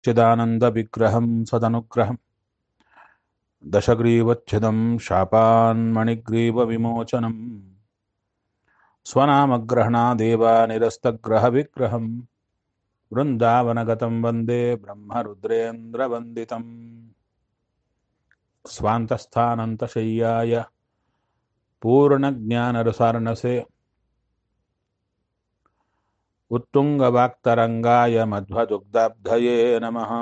चिदानन्दविग्रहं सदनुग्रहं दशग्रीवच्छिदं शापान्मणिग्रीवविमोचनं स्वनामग्रहणादेव निरस्तग्रहविग्रहं वृन्दावनगतं वन्दे ब्रह्मरुद्रेन्द्रवन्दितम् स्वान्तस्थानन्तशय्याय पूर्णज्ञानरसार्णसे उत्तुङ्गवाक्तरङ्गाय मध्वदुग्धाब्धये नमः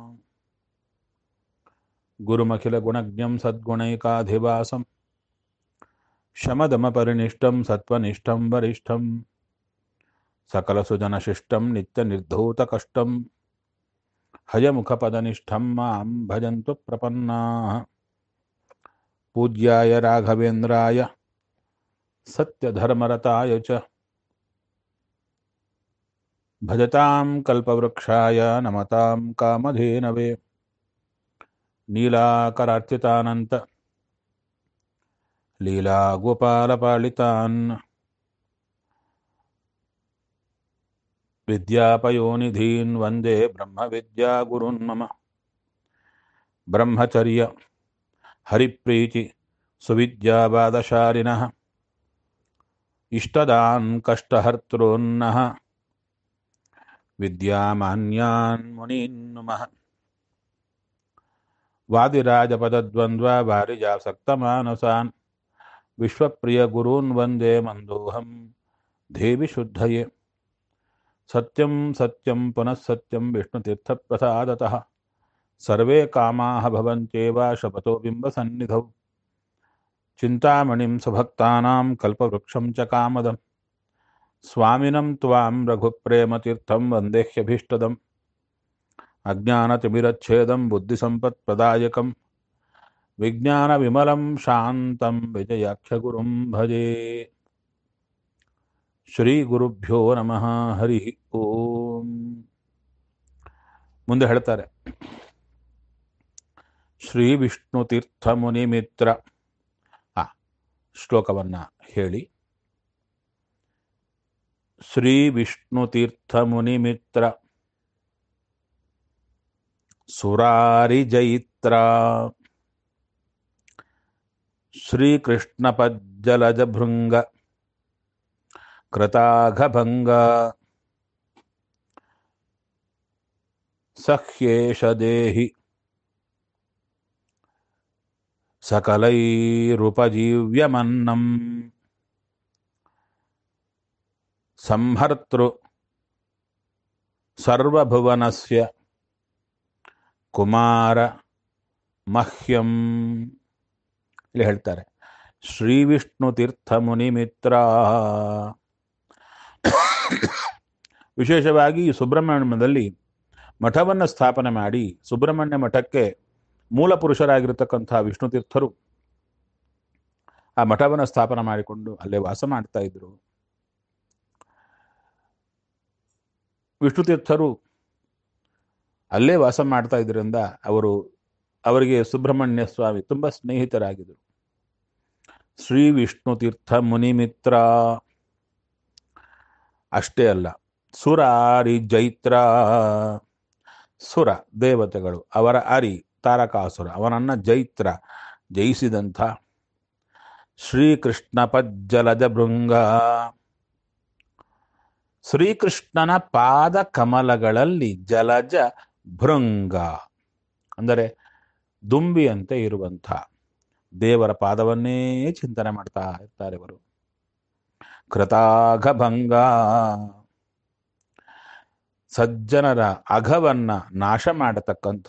गुरुमखिलगुणज्ञं सद्गुणैकाधिवासं शमदमपरिनिष्टं सत्त्वनिष्ठं वरिष्ठं सकलसुजनशिष्टं नित्यनिर्धूतकष्टं हयमुखपदनिष्ठं मां भजन्तु प्रपन्नाः पूज्याय राघवेन्द्राय सत्यधर्मरताय च भजतां कल्पवृक्षाय नमतां कामधेनवे नीलाकरार्चितानन्त लीलागोपालपालितान् विद्यापयोनिधीन् वन्दे ब्रह्मविद्यागुरुन् मम ब्रह्मचर्य हरिप्रीति सुविद्यावादशालिनः इष्टदान् कष्टहर्तॄन्नः विद्यामान्यान् मुनीन् नुमः वादिराजपदद्वन्द्ववारिजासक्तमानसान् विश्वप्रियगुरून् वन्दे मन्दोऽहं देवि शुद्धये सत्यं सत्यं पुनः सत्यं विष्णुतीर्थप्रसादतः सर्वे कामाः भवन्त्येव शपथो बिम्बसन्निधौ चिन्तामणिं सुभक्तानां कल्पवृक्षं च कामदम् स्वामिनं त्वां रघुप्रेमतीर्थं वन्देह्यभीष्टदम् अज्ञानतिमिरच्छेदं बुद्धिसम्पत्प्रदायकं विज्ञानविमलं शान्तं विजयाख्यगुरुं भजे ಶ್ರೀಗುರುಭ್ಯೋ ನಮಃ ಹರಿ ಓಂ ಮುಂದೆ ಹೇಳ್ತಾರೆ ಶ್ರೀ ವಿಷ್ಣು ತೀರ್ಥ ಮುನಿ ಮಿತ್ರ ಆ ಶ್ಲೋಕವನ್ನ ಹೇಳಿ ಶ್ರೀ ವಿಷ್ಣು ತೀರ್ಥ ಮುನಿ ಮಿತ್ರ ಸುರಾರಿ ಜೈತ್ರ ಶ್ರೀಕೃಷ್ಣ ಪಜ್ಜಲಜ ಭೃಂಗ कृताघभङ्ग सह्येष देहि सकलैरुपजीव्यमन्नम् संहर्तृ सर्वभुवनस्य ಕುಮಾರ ಮಹ್ಯಂ ಇಲ್ಲಿ ಹೇಳ್ತಾರೆ ಶ್ರೀ ವಿಷ್ಣು ತೀರ್ಥ ಮುನಿ ಮಿತ್ರ ವಿಶೇಷವಾಗಿ ಈ ಸುಬ್ರಹ್ಮಣ್ಯದಲ್ಲಿ ಮಠವನ್ನು ಸ್ಥಾಪನೆ ಮಾಡಿ ಸುಬ್ರಹ್ಮಣ್ಯ ಮಠಕ್ಕೆ ಮೂಲ ಪುರುಷರಾಗಿರ್ತಕ್ಕಂಥ ವಿಷ್ಣು ತೀರ್ಥರು ಆ ಮಠವನ್ನು ಸ್ಥಾಪನೆ ಮಾಡಿಕೊಂಡು ಅಲ್ಲೇ ವಾಸ ಮಾಡ್ತಾ ಇದ್ರು ವಿಷ್ಣು ತೀರ್ಥರು ಅಲ್ಲೇ ವಾಸ ಮಾಡ್ತಾ ಇದರಿಂದ ಅವರು ಅವರಿಗೆ ಸುಬ್ರಹ್ಮಣ್ಯ ಸ್ವಾಮಿ ತುಂಬ ಸ್ನೇಹಿತರಾಗಿದ್ದರು ಶ್ರೀ ವಿಷ್ಣು ತೀರ್ಥ ಮುನಿ ಮಿತ್ರ ಅಷ್ಟೇ ಅಲ್ಲ ಸುರಾರಿ ಜೈತ್ರ ಸುರ ದೇವತೆಗಳು ಅವರ ಅರಿ ತಾರಕಾಸುರ ಅವನನ್ನ ಜೈತ್ರ ಜಯಿಸಿದಂಥ ಶ್ರೀಕೃಷ್ಣ ಪಜ್ಜಲಜ ಭೃಂಗ ಶ್ರೀಕೃಷ್ಣನ ಪಾದ ಕಮಲಗಳಲ್ಲಿ ಜಲಜ ಭೃಂಗ ಅಂದರೆ ದುಂಬಿಯಂತೆ ಇರುವಂಥ ದೇವರ ಪಾದವನ್ನೇ ಚಿಂತನೆ ಮಾಡ್ತಾ ಇರ್ತಾರೆ ಇವರು ಕೃತಾಘಭಂಗ ಸಜ್ಜನರ ಅಘವನ್ನ ನಾಶ ಮಾಡತಕ್ಕಂಥ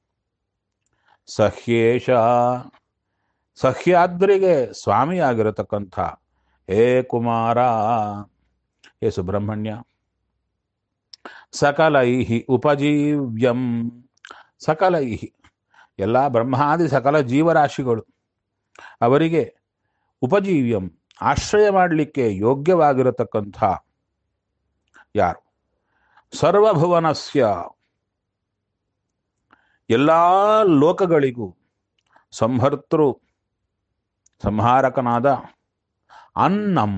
ಸಹ್ಯೇಶ ಸಹ್ಯಾದ್ರಿಗೆ ಸ್ವಾಮಿಯಾಗಿರತಕ್ಕಂಥ ಹೇ ಕುಮಾರ ಹೇ ಸುಬ್ರಹ್ಮಣ್ಯ ಸಕಲೈಹಿ ಉಪಜೀವ್ಯಂ ಸಕಲೈಹಿ ಎಲ್ಲ ಬ್ರಹ್ಮಾದಿ ಸಕಲ ಜೀವರಾಶಿಗಳು ಅವರಿಗೆ ಉಪಜೀವ್ಯಂ ಆಶ್ರಯ ಮಾಡಲಿಕ್ಕೆ ಯೋಗ್ಯವಾಗಿರತಕ್ಕಂಥ ಯಾರು ಸರ್ವಭುವನಸ್ಯ ಎಲ್ಲ ಲೋಕಗಳಿಗೂ ಸಂಹರ್ತೃ ಸಂಹಾರಕನಾದ ಅನ್ನಂ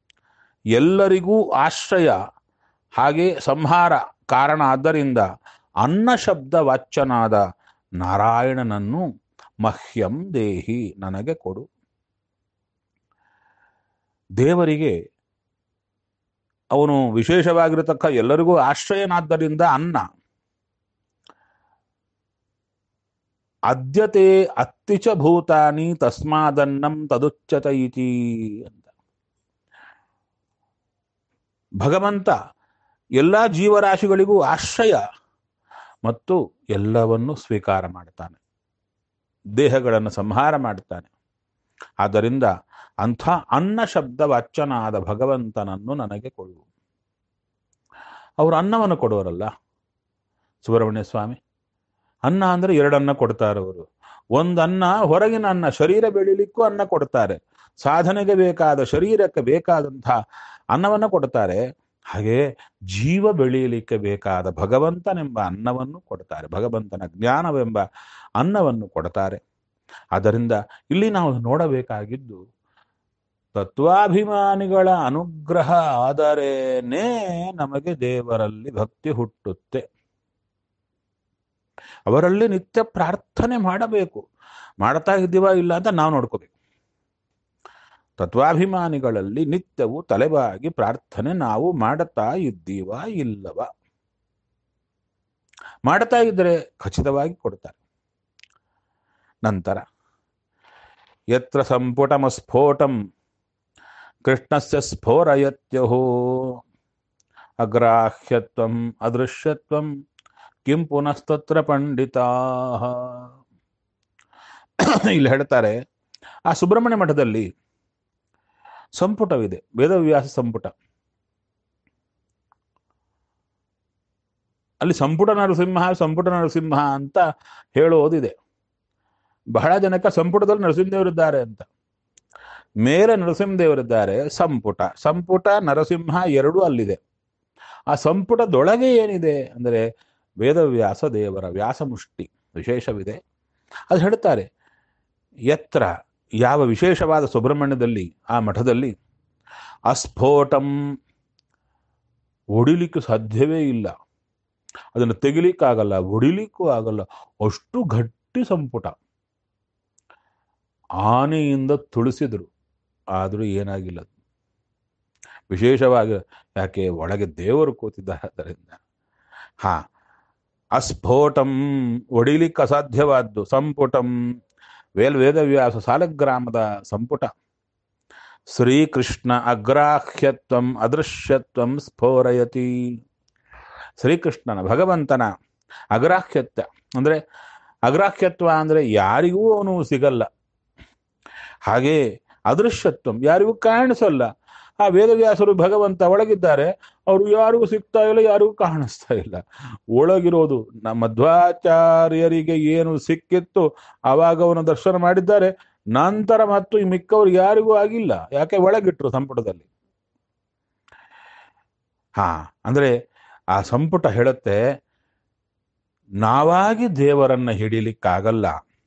ಎಲ್ಲರಿಗೂ ಆಶ್ರಯ ಹಾಗೆ ಸಂಹಾರ ಕಾರಣ ಆದ್ದರಿಂದ ಅನ್ನ ಶಬ್ದ ವಾಚ್ಯನಾದ ನಾರಾಯಣನನ್ನು ಮಹ್ಯಂ ದೇಹಿ ನನಗೆ ಕೊಡು ದೇವರಿಗೆ ಅವನು ವಿಶೇಷವಾಗಿರತಕ್ಕ ಎಲ್ಲರಿಗೂ ಆಶ್ರಯನಾದ್ದರಿಂದ ಅನ್ನ ಅದ್ಯತೆ ಅತ್ತಿಚ ಭೂತಾನಿ ತಸ್ಮಾದನ್ನಂ ತದುಚ್ಚತ ಇತಿ ಅಂತ ಭಗವಂತ ಎಲ್ಲ ಜೀವರಾಶಿಗಳಿಗೂ ಆಶ್ರಯ ಮತ್ತು ಎಲ್ಲವನ್ನು ಸ್ವೀಕಾರ ಮಾಡ್ತಾನೆ ದೇಹಗಳನ್ನು ಸಂಹಾರ ಮಾಡ್ತಾನೆ ಆದ್ದರಿಂದ ಅಂಥ ಅನ್ನ ಶಬ್ದ ವಾಚ್ಯನಾದ ಭಗವಂತನನ್ನು ನನಗೆ ಕೊಡು ಅವರು ಅನ್ನವನ್ನು ಕೊಡುವರಲ್ಲ ಸುಬ್ರಹ್ಮಣ್ಯ ಸ್ವಾಮಿ ಅನ್ನ ಅಂದ್ರೆ ಎರಡನ್ನ ಕೊಡ್ತಾರೆ ಅವರು ಒಂದು ಅನ್ನ ಹೊರಗಿನ ಅನ್ನ ಶರೀರ ಬೆಳಿಲಿಕ್ಕೂ ಅನ್ನ ಕೊಡ್ತಾರೆ ಸಾಧನೆಗೆ ಬೇಕಾದ ಶರೀರಕ್ಕೆ ಬೇಕಾದಂತಹ ಅನ್ನವನ್ನು ಕೊಡ್ತಾರೆ ಹಾಗೆ ಜೀವ ಬೆಳೆಯಲಿಕ್ಕೆ ಬೇಕಾದ ಭಗವಂತನೆಂಬ ಅನ್ನವನ್ನು ಕೊಡ್ತಾರೆ ಭಗವಂತನ ಜ್ಞಾನವೆಂಬ ಅನ್ನವನ್ನು ಕೊಡ್ತಾರೆ ಆದ್ದರಿಂದ ಇಲ್ಲಿ ನಾವು ನೋಡಬೇಕಾಗಿದ್ದು ತತ್ವಾಭಿಮಾನಿಗಳ ಅನುಗ್ರಹ ಆದರೇನೇ ನಮಗೆ ದೇವರಲ್ಲಿ ಭಕ್ತಿ ಹುಟ್ಟುತ್ತೆ ಅವರಲ್ಲಿ ನಿತ್ಯ ಪ್ರಾರ್ಥನೆ ಮಾಡಬೇಕು ಮಾಡ್ತಾ ಇದ್ದೀವ ಇಲ್ಲ ಅಂತ ನಾವು ನೋಡ್ಕೋಬೇಕು ತತ್ವಾಭಿಮಾನಿಗಳಲ್ಲಿ ನಿತ್ಯವೂ ತಲೆಬಾಗಿ ಪ್ರಾರ್ಥನೆ ನಾವು ಮಾಡುತ್ತಾ ಇದ್ದೀವ ಇಲ್ಲವ ಮಾಡ್ತಾ ಇದ್ರೆ ಖಚಿತವಾಗಿ ಕೊಡ್ತಾರೆ ನಂತರ ಯತ್ರ ಸಂಪುಟಮ ಸ್ಫೋಟಂ ಕೃಷ್ಣಸ್ಯ ಸ್ಫೋರಯತ್ಯಹೋ ಅಗ್ರಾಹ್ಯತ್ವಂ ಅದೃಶ್ಯತ್ವಂ ಕಿಂ ಪುನಸ್ತತ್ರ ಪಂಡಿತಾ ಇಲ್ಲಿ ಹೇಳ್ತಾರೆ ಆ ಸುಬ್ರಹ್ಮಣ್ಯ ಮಠದಲ್ಲಿ ಸಂಪುಟವಿದೆ ವೇದವ್ಯಾಸ ಸಂಪುಟ ಅಲ್ಲಿ ಸಂಪುಟ ನರಸಿಂಹ ಸಂಪುಟ ನರಸಿಂಹ ಅಂತ ಹೇಳೋದಿದೆ ಬಹಳ ಜನಕ್ಕೆ ಸಂಪುಟದಲ್ಲಿ ನರಸಿಂಹದೇವರಿದ್ದಾರೆ ಅಂತ ಮೇಲೆ ನರಸಿಂಹದೇವರಿದ್ದಾರೆ ಸಂಪುಟ ಸಂಪುಟ ನರಸಿಂಹ ಎರಡೂ ಅಲ್ಲಿದೆ ಆ ಸಂಪುಟದೊಳಗೆ ಏನಿದೆ ಅಂದರೆ ವೇದವ್ಯಾಸ ದೇವರ ವ್ಯಾಸಮುಷ್ಟಿ ವಿಶೇಷವಿದೆ ಅದು ಹೇಳ್ತಾರೆ ಎತ್ರ ಯಾವ ವಿಶೇಷವಾದ ಸುಬ್ರಹ್ಮಣ್ಯದಲ್ಲಿ ಆ ಮಠದಲ್ಲಿ ಅಸ್ಫೋಟಂ ಒಡಿಲಿಕ್ಕೆ ಸಾಧ್ಯವೇ ಇಲ್ಲ ಅದನ್ನು ತೆಗಿಲಿಕ್ಕಾಗಲ್ಲ ಒಡಿಲಿಕ್ಕೂ ಆಗಲ್ಲ ಅಷ್ಟು ಗಟ್ಟಿ ಸಂಪುಟ ಆನೆಯಿಂದ ತುಳಿಸಿದ್ರು ಆದರೂ ಏನಾಗಿಲ್ಲ ವಿಶೇಷವಾಗಿ ಯಾಕೆ ಒಳಗೆ ದೇವರು ಕೂತಿದ್ದಾರೆ ಅದರಿಂದ ಹಾ ಅಸ್ಫೋಟಂ ಒಡಿಲಿಕ್ಕೆ ಅಸಾಧ್ಯವಾದ್ದು ಸಂಪುಟಂ ವೇಲ್ ವೇದವ್ಯಾಸ ಸಾಲಗ್ರಾಮದ ಸಂಪುಟ ಶ್ರೀಕೃಷ್ಣ ಅಗ್ರಾಹ್ಯತ್ವಂ ಅದೃಶ್ಯತ್ವಂ ಸ್ಫೋರಯತಿ ಶ್ರೀಕೃಷ್ಣನ ಭಗವಂತನ ಅಗ್ರಾಹ್ಯತ್ವ ಅಂದ್ರೆ ಅಗ್ರಾಹ್ಯತ್ವ ಅಂದ್ರೆ ಯಾರಿಗೂ ಅವನು ಸಿಗಲ್ಲ ಹಾಗೆ ಅದೃಶ್ಯತ್ವಂ ಯಾರಿಗೂ ಕಾಣಿಸಲ್ಲ ಆ ವೇದವ್ಯಾಸರು ಭಗವಂತ ಒಳಗಿದ್ದಾರೆ ಅವರು ಯಾರಿಗೂ ಸಿಗ್ತಾ ಇಲ್ಲ ಯಾರಿಗೂ ಕಾಣಿಸ್ತಾ ಇಲ್ಲ ಒಳಗಿರೋದು ನಮ್ಮ ಮಧ್ವಾಚಾರ್ಯರಿಗೆ ಏನು ಸಿಕ್ಕಿತ್ತು ಆವಾಗ ಅವನ ದರ್ಶನ ಮಾಡಿದ್ದಾರೆ ನಂತರ ಮತ್ತು ಈ ಮಿಕ್ಕವ್ರು ಯಾರಿಗೂ ಆಗಿಲ್ಲ ಯಾಕೆ ಒಳಗಿಟ್ರು ಸಂಪುಟದಲ್ಲಿ ಹಾ ಅಂದ್ರೆ ಆ ಸಂಪುಟ ಹೇಳುತ್ತೆ ನಾವಾಗಿ ದೇವರನ್ನ ಹಿಡಿಲಿಕ್ಕಾಗಲ್ಲ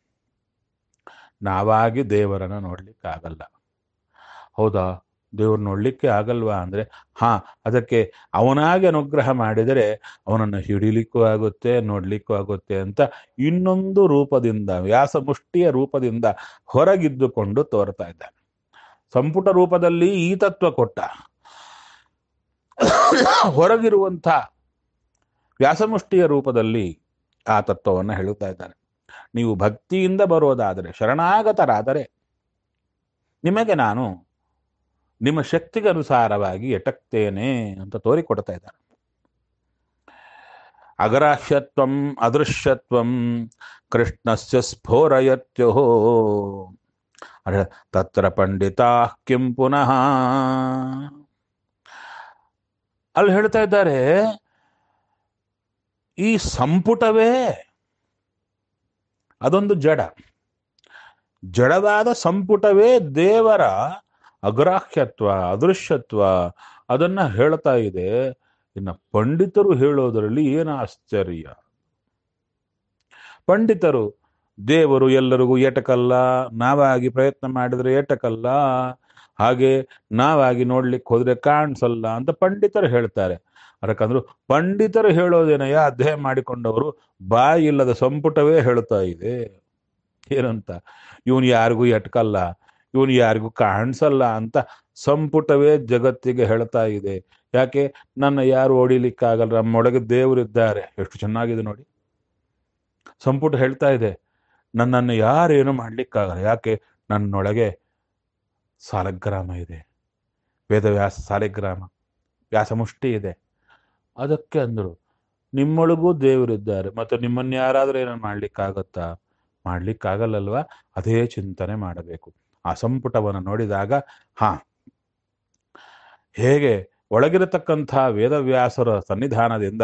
ನಾವಾಗಿ ದೇವರನ್ನ ನೋಡ್ಲಿಕ್ಕಾಗಲ್ಲ ಹೌದಾ ದೇವ್ರು ನೋಡ್ಲಿಕ್ಕೆ ಆಗಲ್ವಾ ಅಂದ್ರೆ ಹಾ ಅದಕ್ಕೆ ಅವನಾಗಿ ಅನುಗ್ರಹ ಮಾಡಿದರೆ ಅವನನ್ನು ಹಿಡಿಲಿಕ್ಕೂ ಆಗುತ್ತೆ ನೋಡ್ಲಿಕ್ಕೂ ಆಗುತ್ತೆ ಅಂತ ಇನ್ನೊಂದು ರೂಪದಿಂದ ವ್ಯಾಸ ಮುಷ್ಟಿಯ ರೂಪದಿಂದ ಹೊರಗಿದ್ದುಕೊಂಡು ತೋರ್ತಾ ಇದ್ದಾನೆ ಸಂಪುಟ ರೂಪದಲ್ಲಿ ಈ ತತ್ವ ಕೊಟ್ಟ ಹೊರಗಿರುವಂಥ ವ್ಯಾಸಮುಷ್ಟಿಯ ರೂಪದಲ್ಲಿ ಆ ತತ್ವವನ್ನು ಹೇಳುತ್ತಾ ಇದ್ದಾನೆ ನೀವು ಭಕ್ತಿಯಿಂದ ಬರೋದಾದರೆ ಶರಣಾಗತರಾದರೆ ನಿಮಗೆ ನಾನು ನಿಮ್ಮ ಶಕ್ತಿಗೆ ಅನುಸಾರವಾಗಿ ಎಟಕ್ತೇನೆ ಅಂತ ತೋರಿಕೊಡ್ತಾ ಇದ್ದಾರೆ ಅಗರಾಹ್ಯತ್ವಂ ಅದೃಶ್ಯತ್ವಂ ಕೃಷ್ಣಸ್ಯ ಸ್ಫೋರಯತ್ಯಹೋ ತತ್ರ ಪಂಡಿತಾ ಕಿಂ ಪುನಃ ಅಲ್ಲಿ ಹೇಳ್ತಾ ಇದ್ದಾರೆ ಈ ಸಂಪುಟವೇ ಅದೊಂದು ಜಡ ಜಡವಾದ ಸಂಪುಟವೇ ದೇವರ ಅಗ್ರಾಹ್ಯತ್ವ ಅದೃಶ್ಯತ್ವ ಅದನ್ನ ಹೇಳ್ತಾ ಇದೆ ಇನ್ನು ಪಂಡಿತರು ಹೇಳೋದರಲ್ಲಿ ಏನು ಆಶ್ಚರ್ಯ ಪಂಡಿತರು ದೇವರು ಎಲ್ಲರಿಗೂ ಏಟಕಲ್ಲ ನಾವಾಗಿ ಪ್ರಯತ್ನ ಮಾಡಿದ್ರೆ ಏಟಕಲ್ಲ ಹಾಗೆ ನಾವಾಗಿ ನೋಡ್ಲಿಕ್ಕೆ ಹೋದ್ರೆ ಕಾಣಿಸಲ್ಲ ಅಂತ ಪಂಡಿತರು ಹೇಳ್ತಾರೆ ಯಾಕಂದ್ರು ಪಂಡಿತರು ಹೇಳೋದೇನಯ್ಯ ಅಧ್ಯಯನ ಮಾಡಿಕೊಂಡವರು ಬಾಯಿ ಇಲ್ಲದ ಸಂಪುಟವೇ ಹೇಳುತ್ತಾ ಇದೆ ಏನಂತ ಇವನು ಯಾರಿಗೂ ಎಟ್ಕಲ್ಲ ಇವನು ಯಾರಿಗೂ ಕಾಣಿಸಲ್ಲ ಅಂತ ಸಂಪುಟವೇ ಜಗತ್ತಿಗೆ ಹೇಳ್ತಾ ಇದೆ ಯಾಕೆ ನನ್ನ ಯಾರು ಹೊಡಿಲಿಕ್ಕಾಗಲ್ಲ ನಮ್ಮೊಳಗೆ ದೇವರಿದ್ದಾರೆ ಎಷ್ಟು ಚೆನ್ನಾಗಿದೆ ನೋಡಿ ಸಂಪುಟ ಹೇಳ್ತಾ ಇದೆ ನನ್ನನ್ನು ಯಾರೇನು ಮಾಡ್ಲಿಕ್ಕಾಗಲ್ಲ ಯಾಕೆ ನನ್ನೊಳಗೆ ಸಾಲಗ್ರಾಮ ಇದೆ ವೇದವ್ಯಾಸ ಸಾಲಿಗ್ರಾಮ ವ್ಯಾಸಮುಷ್ಟಿ ಇದೆ ಅದಕ್ಕೆ ಅಂದರು ನಿಮ್ಮೊಳಗೂ ದೇವರಿದ್ದಾರೆ ಮತ್ತು ನಿಮ್ಮನ್ನು ಯಾರಾದರೂ ಏನೋ ಮಾಡ್ಲಿಕ್ಕಾಗತ್ತಾ ಮಾಡ್ಲಿಕ್ಕಾಗಲ್ಲಲ್ವಾ ಅದೇ ಚಿಂತನೆ ಮಾಡಬೇಕು ಆ ಸಂಪುಟವನ್ನು ನೋಡಿದಾಗ ಹಾ ಹೇಗೆ ಒಳಗಿರತಕ್ಕಂಥ ವೇದವ್ಯಾಸರ ಸನ್ನಿಧಾನದಿಂದ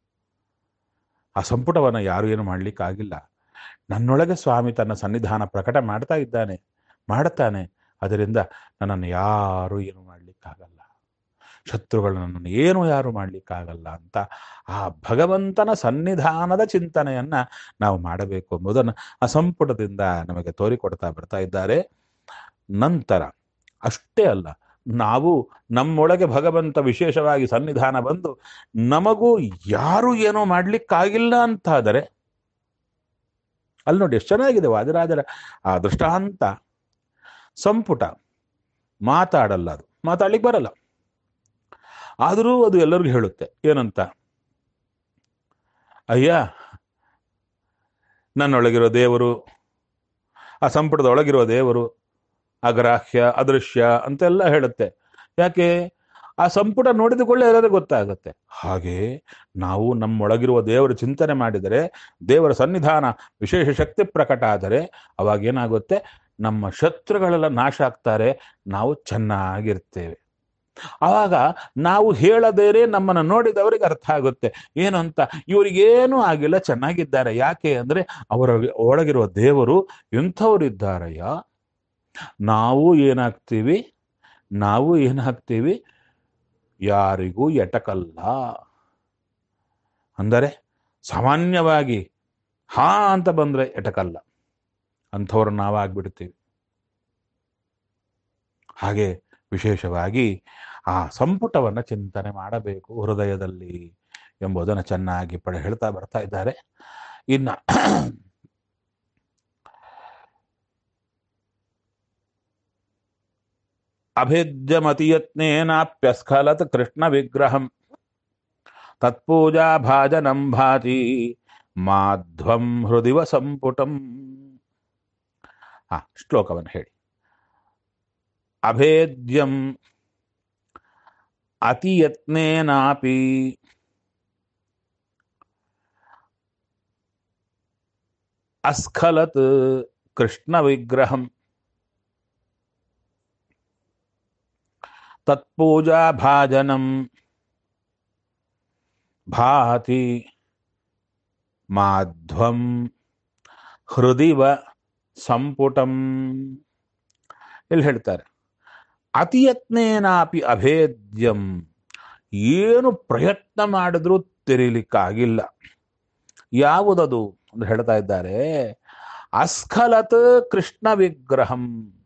ಆ ಸಂಪುಟವನ್ನು ಯಾರು ಏನು ಮಾಡ್ಲಿಕ್ಕಾಗಿಲ್ಲ ನನ್ನೊಳಗೆ ಸ್ವಾಮಿ ತನ್ನ ಸನ್ನಿಧಾನ ಪ್ರಕಟ ಮಾಡ್ತಾ ಇದ್ದಾನೆ ಮಾಡುತ್ತಾನೆ ಅದರಿಂದ ನನ್ನನ್ನು ಯಾರು ಏನು ಮಾಡ್ಲಿಕ್ಕಾಗಲ್ಲ ಶತ್ರುಗಳು ನನ್ನನ್ನು ಏನು ಯಾರು ಮಾಡ್ಲಿಕ್ಕಾಗಲ್ಲ ಅಂತ ಆ ಭಗವಂತನ ಸನ್ನಿಧಾನದ ಚಿಂತನೆಯನ್ನ ನಾವು ಮಾಡಬೇಕು ಎಂಬುದನ್ನು ಆ ಸಂಪುಟದಿಂದ ನಮಗೆ ತೋರಿಕೊಡ್ತಾ ಬರ್ತಾ ಇದ್ದಾರೆ ನಂತರ ಅಷ್ಟೇ ಅಲ್ಲ ನಾವು ನಮ್ಮೊಳಗೆ ಭಗವಂತ ವಿಶೇಷವಾಗಿ ಸನ್ನಿಧಾನ ಬಂದು ನಮಗೂ ಯಾರು ಏನೋ ಮಾಡ್ಲಿಕ್ಕಾಗಿಲ್ಲ ಅಂತಾದರೆ ಅಲ್ಲಿ ನೋಡಿ ಎಷ್ಟು ಚೆನ್ನಾಗಿದೆ ವಾದಿರಾಜರ ಆ ದೃಷ್ಟಾಂತ ಸಂಪುಟ ಮಾತಾಡಲ್ಲ ಅದು ಮಾತಾಡ್ಲಿಕ್ಕೆ ಬರಲ್ಲ ಆದರೂ ಅದು ಎಲ್ಲರಿಗೂ ಹೇಳುತ್ತೆ ಏನಂತ ಅಯ್ಯ ನನ್ನೊಳಗಿರೋ ದೇವರು ಆ ಸಂಪುಟದ ಒಳಗಿರುವ ದೇವರು ಅಗ್ರಾಹ್ಯ ಅದೃಶ್ಯ ಅಂತೆಲ್ಲ ಹೇಳುತ್ತೆ ಯಾಕೆ ಆ ಸಂಪುಟ ನೋಡಿದ ಕೂಡಲೇ ಎಲ್ಲರಿಗೂ ಗೊತ್ತಾಗುತ್ತೆ ಹಾಗೆ ನಾವು ನಮ್ಮೊಳಗಿರುವ ದೇವರ ಚಿಂತನೆ ಮಾಡಿದರೆ ದೇವರ ಸನ್ನಿಧಾನ ವಿಶೇಷ ಶಕ್ತಿ ಪ್ರಕಟ ಆದರೆ ಅವಾಗ ಏನಾಗುತ್ತೆ ನಮ್ಮ ಶತ್ರುಗಳೆಲ್ಲ ನಾಶ ಆಗ್ತಾರೆ ನಾವು ಚೆನ್ನಾಗಿರ್ತೇವೆ ಆವಾಗ ನಾವು ಹೇಳದೇನೆ ನಮ್ಮನ್ನು ನೋಡಿದವರಿಗೆ ಅರ್ಥ ಆಗುತ್ತೆ ಏನು ಅಂತ ಇವರಿಗೇನು ಆಗಿಲ್ಲ ಚೆನ್ನಾಗಿದ್ದಾರೆ ಯಾಕೆ ಅಂದ್ರೆ ಅವರ ಒಳಗಿರುವ ದೇವರು ಎಂಥವರಿದ್ದಾರಯ್ಯ ನಾವು ಏನಾಗ್ತೀವಿ ನಾವು ಏನಾಗ್ತೀವಿ ಯಾರಿಗೂ ಎಟಕಲ್ಲ ಅಂದರೆ ಸಾಮಾನ್ಯವಾಗಿ ಹಾ ಅಂತ ಬಂದ್ರೆ ಎಟಕಲ್ಲ ಅಂಥವ್ರು ನಾವಾಗ್ಬಿಡ್ತೀವಿ ಹಾಗೆ ವಿಶೇಷವಾಗಿ ಆ ಸಂಪುಟವನ್ನು ಚಿಂತನೆ ಮಾಡಬೇಕು ಹೃದಯದಲ್ಲಿ ಎಂಬುದನ್ನು ಚೆನ್ನಾಗಿ ಪಡೆ ಹೇಳ್ತಾ ಬರ್ತಾ ಇದ್ದಾರೆ ಇನ್ನ ಅಭೇದ್ಯಮತಿಯತ್ನೇನಾಪ್ಯಸ್ಖಲತ್ ಕೃಷ್ಣ ವಿಗ್ರಹಂ ತತ್ಪೂಜಾ ಭಾಜನಂ ಭಾತಿ ಮಾಧ್ವಂ ಹೃದಿವ ಸಂಪುಟಂ ಆ ಶ್ಲೋಕವನ್ನು ಹೇಳಿ ಅಭೇದ್ಯಂ ಅತಿಯತ್ನೇನಾಪಿ ಅಸ್ಖಲತ್ ಕೃಷ್ಣ ವಿಗ್ರಹಂ ತತ್ಪೂಜಾ ಭಾಜನಂ ಭಾತಿ ಮಾಧ್ವಂ ಹೃದಿವ ಸಂಪುಟಂ ಇಲ್ಲಿ ಹೇಳ್ತಾರೆ ಅತಿಯತ್ನೇನಾಪಿ ಅಭೇದ್ಯಂ ಏನು ಪ್ರಯತ್ನ ಮಾಡಿದ್ರೂ ತೆರೀಲಿಕ್ಕಾಗಿಲ್ಲ ಯಾವುದದು ಅಂತ ಹೇಳ್ತಾ ಇದ್ದಾರೆ ಅಸ್ಖಲತ್ ಕೃಷ್ಣ ವಿಗ್ರಹಂ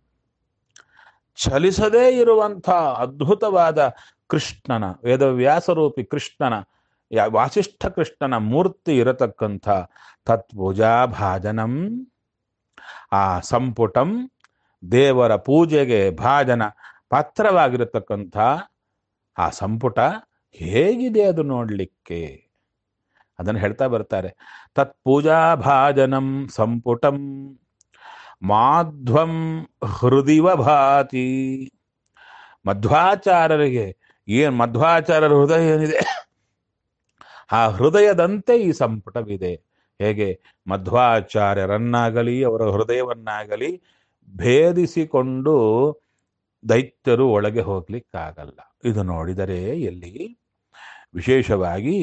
ಚಲಿಸದೇ ಇರುವಂಥ ಅದ್ಭುತವಾದ ಕೃಷ್ಣನ ವೇದವ್ಯಾಸರೂಪಿ ಕೃಷ್ಣನ ಯಾ- ವಾಸಿಷ್ಠ ಕೃಷ್ಣನ ಮೂರ್ತಿ ಇರತಕ್ಕಂಥ ತತ್ಪೂಜಾ ಭಾಜನಂ ಆ ಸಂಪುಟಂ ದೇವರ ಪೂಜೆಗೆ ಭಾಜನ ಪಾತ್ರವಾಗಿರತಕ್ಕಂಥ ಆ ಸಂಪುಟ ಹೇಗಿದೆ ಅದು ನೋಡ್ಲಿಕ್ಕೆ ಅದನ್ನು ಹೇಳ್ತಾ ಬರ್ತಾರೆ ತತ್ಪೂಜಾ ಭಾಜನಂ ಸಂಪುಟಂ ಮಾಧ್ವಂ ಹೃದಿವ ಭಾತಿ ಮಧ್ವಾಚಾರ್ಯರಿಗೆ ಏನ್ ಮಧ್ವಾಚಾರ್ಯರ ಹೃದಯ ಏನಿದೆ ಆ ಹೃದಯದಂತೆ ಈ ಸಂಪುಟವಿದೆ ಹೇಗೆ ಮಧ್ವಾಚಾರ್ಯರನ್ನಾಗಲಿ ಅವರ ಹೃದಯವನ್ನಾಗಲಿ ಭೇದಿಸಿಕೊಂಡು ದೈತ್ಯರು ಒಳಗೆ ಹೋಗ್ಲಿಕ್ಕಾಗಲ್ಲ ಇದು ನೋಡಿದರೆ ಎಲ್ಲಿ ವಿಶೇಷವಾಗಿ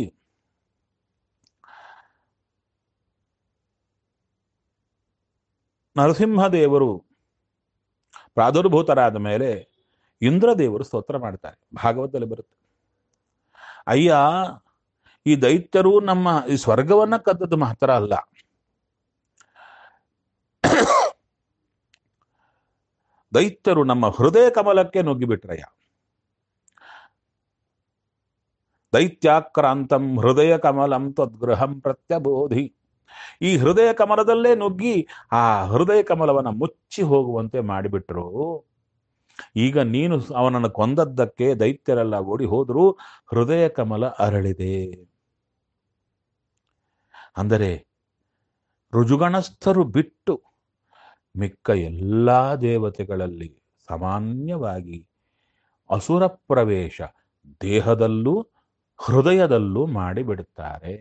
ನರಸಿಂಹದೇವರು ಪ್ರಾದುರ್ಭೂತರಾದ ಮೇಲೆ ಇಂದ್ರದೇವರು ಸ್ತೋತ್ರ ಮಾಡ್ತಾರೆ ಭಾಗವತದಲ್ಲಿ ಬರುತ್ತೆ ಅಯ್ಯ ಈ ದೈತ್ಯರು ನಮ್ಮ ಈ ಸ್ವರ್ಗವನ್ನ ಕದ್ದದ್ದು ಮಾತ್ರ ಅಲ್ಲ ದೈತ್ಯರು ನಮ್ಮ ಹೃದಯ ಕಮಲಕ್ಕೆ ನುಗ್ಗಿಬಿಟ್ರಯ್ಯ ದೈತ್ಯಾಕ್ರಾಂತಂ ಹೃದಯ ಕಮಲಂ ತದ್ಗೃಹಂ ಪ್ರತ್ಯಬೋಧಿ ಈ ಹೃದಯ ಕಮಲದಲ್ಲೇ ನುಗ್ಗಿ ಆ ಹೃದಯ ಕಮಲವನ್ನ ಮುಚ್ಚಿ ಹೋಗುವಂತೆ ಮಾಡಿಬಿಟ್ರು ಈಗ ನೀನು ಅವನನ್ನು ಕೊಂದದ್ದಕ್ಕೆ ದೈತ್ಯರೆಲ್ಲ ಓಡಿ ಹೋದರೂ ಹೃದಯ ಕಮಲ ಅರಳಿದೆ ಅಂದರೆ ರುಜುಗಣಸ್ಥರು ಬಿಟ್ಟು ಮಿಕ್ಕ ಎಲ್ಲ ದೇವತೆಗಳಲ್ಲಿ ಸಾಮಾನ್ಯವಾಗಿ ಅಸುರ ಪ್ರವೇಶ ದೇಹದಲ್ಲೂ ಹೃದಯದಲ್ಲೂ ಮಾಡಿಬಿಡುತ್ತಾರೆ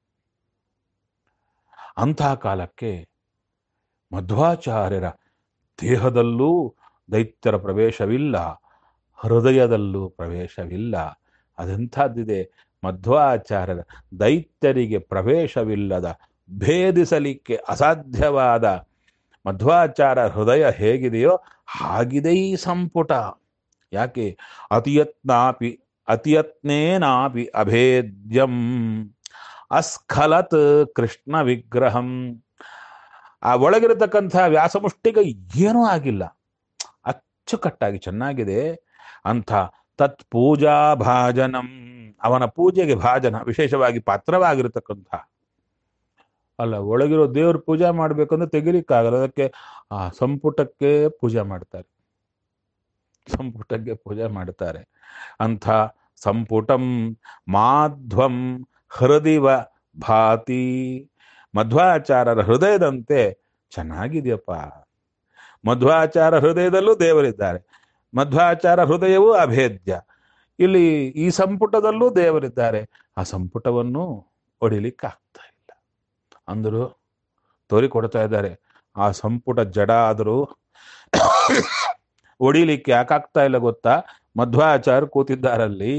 ಅಂಥ ಕಾಲಕ್ಕೆ ಮಧ್ವಾಚಾರ್ಯರ ದೇಹದಲ್ಲೂ ದೈತ್ಯರ ಪ್ರವೇಶವಿಲ್ಲ ಹೃದಯದಲ್ಲೂ ಪ್ರವೇಶವಿಲ್ಲ ಅದೆಂಥದ್ದಿದೆ ಮಧ್ವಾಚಾರ್ಯರ ದೈತ್ಯರಿಗೆ ಪ್ರವೇಶವಿಲ್ಲದ ಭೇದಿಸಲಿಕ್ಕೆ ಅಸಾಧ್ಯವಾದ ಮಧ್ವಾಚಾರ ಹೃದಯ ಹೇಗಿದೆಯೋ ಹಾಗಿದೆ ಈ ಸಂಪುಟ ಯಾಕೆ ಅತಿಯತ್ನಾಪಿ ಅತಿಯತ್ನೇನಾಪಿ ಅಭೇದ್ಯಂ ಅಸ್ಖಲತ್ ಕೃಷ್ಣ ವಿಗ್ರಹಂ ಆ ಒಳಗಿರತಕ್ಕಂಥ ವ್ಯಾಸಮುಷ್ಟಿಗೆ ಏನೂ ಆಗಿಲ್ಲ ಅಚ್ಚುಕಟ್ಟಾಗಿ ಚೆನ್ನಾಗಿದೆ ಅಂಥ ತತ್ ಪೂಜಾ ಭಾಜನಂ ಅವನ ಪೂಜೆಗೆ ಭಾಜನ ವಿಶೇಷವಾಗಿ ಪಾತ್ರವಾಗಿರತಕ್ಕಂಥ ಅಲ್ಲ ಒಳಗಿರೋ ದೇವ್ರ ಪೂಜೆ ಮಾಡ್ಬೇಕಂದ್ರೆ ತೆಗಿಲಿಕ್ಕಾಗಲ್ಲ ಅದಕ್ಕೆ ಆ ಸಂಪುಟಕ್ಕೆ ಪೂಜೆ ಮಾಡ್ತಾರೆ ಸಂಪುಟಕ್ಕೆ ಪೂಜೆ ಮಾಡ್ತಾರೆ ಅಂಥ ಸಂಪುಟಂ ಮಾಧ್ವಂ ಹೃದಿವ ಭಾತಿ ಮಧ್ವಾಚಾರ್ಯರ ಹೃದಯದಂತೆ ಚೆನ್ನಾಗಿದೆಯಪ್ಪ ಮಧ್ವಾಚಾರ ಹೃದಯದಲ್ಲೂ ದೇವರಿದ್ದಾರೆ ಮಧ್ವಾಚಾರ ಹೃದಯವೂ ಅಭೇದ್ಯ ಇಲ್ಲಿ ಈ ಸಂಪುಟದಲ್ಲೂ ದೇವರಿದ್ದಾರೆ ಆ ಸಂಪುಟವನ್ನು ಒಡಿಲಿಕ್ಕಾಗ್ತಾ ಇಲ್ಲ ಅಂದರು ತೋರಿಕೊಡ್ತಾ ಇದ್ದಾರೆ ಆ ಸಂಪುಟ ಜಡ ಆದರೂ ಒಡಿಲಿಕ್ಕೆ ಯಾಕಾಗ್ತಾ ಇಲ್ಲ ಗೊತ್ತಾ ಮಧ್ವಾಚಾರ್ಯ ಕೂತಿದ್ದಾರಲ್ಲಿ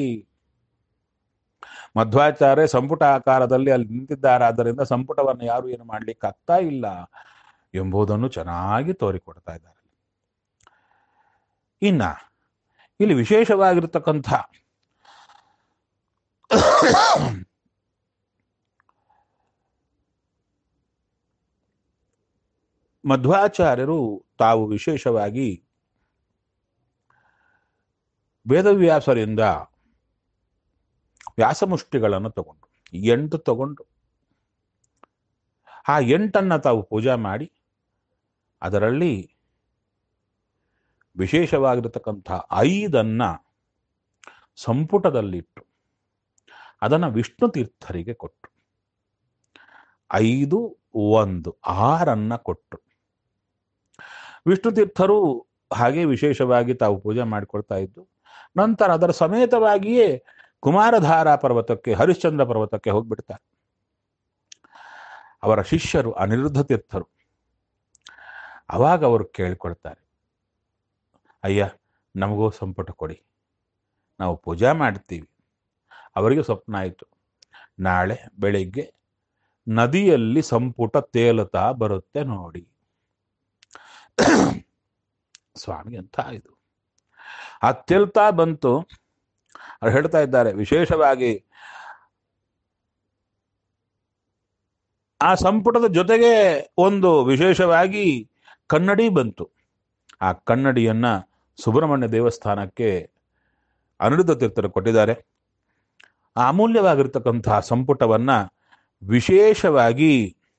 ಮಧ್ವಾಚಾರ್ಯ ಸಂಪುಟ ಆಕಾರದಲ್ಲಿ ಅಲ್ಲಿ ನಿಂತಿದ್ದಾರಾದ್ದರಿಂದ ಸಂಪುಟವನ್ನು ಯಾರು ಏನು ಮಾಡ್ಲಿಕ್ಕೆ ಆಗ್ತಾ ಇಲ್ಲ ಎಂಬುದನ್ನು ಚೆನ್ನಾಗಿ ತೋರಿಕೊಡ್ತಾ ಇದ್ದಾರೆ ಇನ್ನ ಇಲ್ಲಿ ವಿಶೇಷವಾಗಿರ್ತಕ್ಕಂಥ ಮಧ್ವಾಚಾರ್ಯರು ತಾವು ವಿಶೇಷವಾಗಿ ವೇದವ್ಯಾಸರಿಂದ ವ್ಯಾಸಮುಷ್ಟಿಗಳನ್ನು ತಗೊಂಡು ಎಂಟು ತಗೊಂಡು ಆ ಎಂಟನ್ನ ತಾವು ಪೂಜೆ ಮಾಡಿ ಅದರಲ್ಲಿ ವಿಶೇಷವಾಗಿರತಕ್ಕಂಥ ಐದನ್ನ ಸಂಪುಟದಲ್ಲಿಟ್ಟು ಅದನ್ನು ವಿಷ್ಣು ತೀರ್ಥರಿಗೆ ಕೊಟ್ಟು ಐದು ಒಂದು ಆರನ್ನ ಕೊಟ್ಟು ವಿಷ್ಣು ತೀರ್ಥರು ಹಾಗೆ ವಿಶೇಷವಾಗಿ ತಾವು ಪೂಜೆ ಮಾಡಿಕೊಳ್ತಾ ಇದ್ದು ನಂತರ ಅದರ ಸಮೇತವಾಗಿಯೇ ಕುಮಾರಧಾರ ಪರ್ವತಕ್ಕೆ ಹರಿಶ್ಚಂದ್ರ ಪರ್ವತಕ್ಕೆ ಹೋಗ್ಬಿಡ್ತಾರೆ ಅವರ ಶಿಷ್ಯರು ಅನಿರುದ್ಧ ತೀರ್ಥರು ಅವಾಗ ಅವರು ಕೇಳಿಕೊಳ್ತಾರೆ ಅಯ್ಯ ನಮಗೂ ಸಂಪುಟ ಕೊಡಿ ನಾವು ಪೂಜೆ ಮಾಡ್ತೀವಿ ಅವರಿಗೆ ಸ್ವಪ್ನ ಆಯಿತು ನಾಳೆ ಬೆಳಿಗ್ಗೆ ನದಿಯಲ್ಲಿ ಸಂಪುಟ ತೇಲುತ್ತಾ ಬರುತ್ತೆ ನೋಡಿ ಸ್ವಾಮಿ ಅಂತ ಆಯಿತು ಆ ತೇಲ್ತಾ ಬಂತು ಅವ್ರು ಹೇಳ್ತಾ ಇದ್ದಾರೆ ವಿಶೇಷವಾಗಿ ಆ ಸಂಪುಟದ ಜೊತೆಗೆ ಒಂದು ವಿಶೇಷವಾಗಿ ಕನ್ನಡಿ ಬಂತು ಆ ಕನ್ನಡಿಯನ್ನ ಸುಬ್ರಹ್ಮಣ್ಯ ದೇವಸ್ಥಾನಕ್ಕೆ ಅನಿರುದ್ಧ ತೀರ್ಥರು ಕೊಟ್ಟಿದ್ದಾರೆ ಆ ಅಮೂಲ್ಯವಾಗಿರ್ತಕ್ಕಂತಹ ಸಂಪುಟವನ್ನ ವಿಶೇಷವಾಗಿ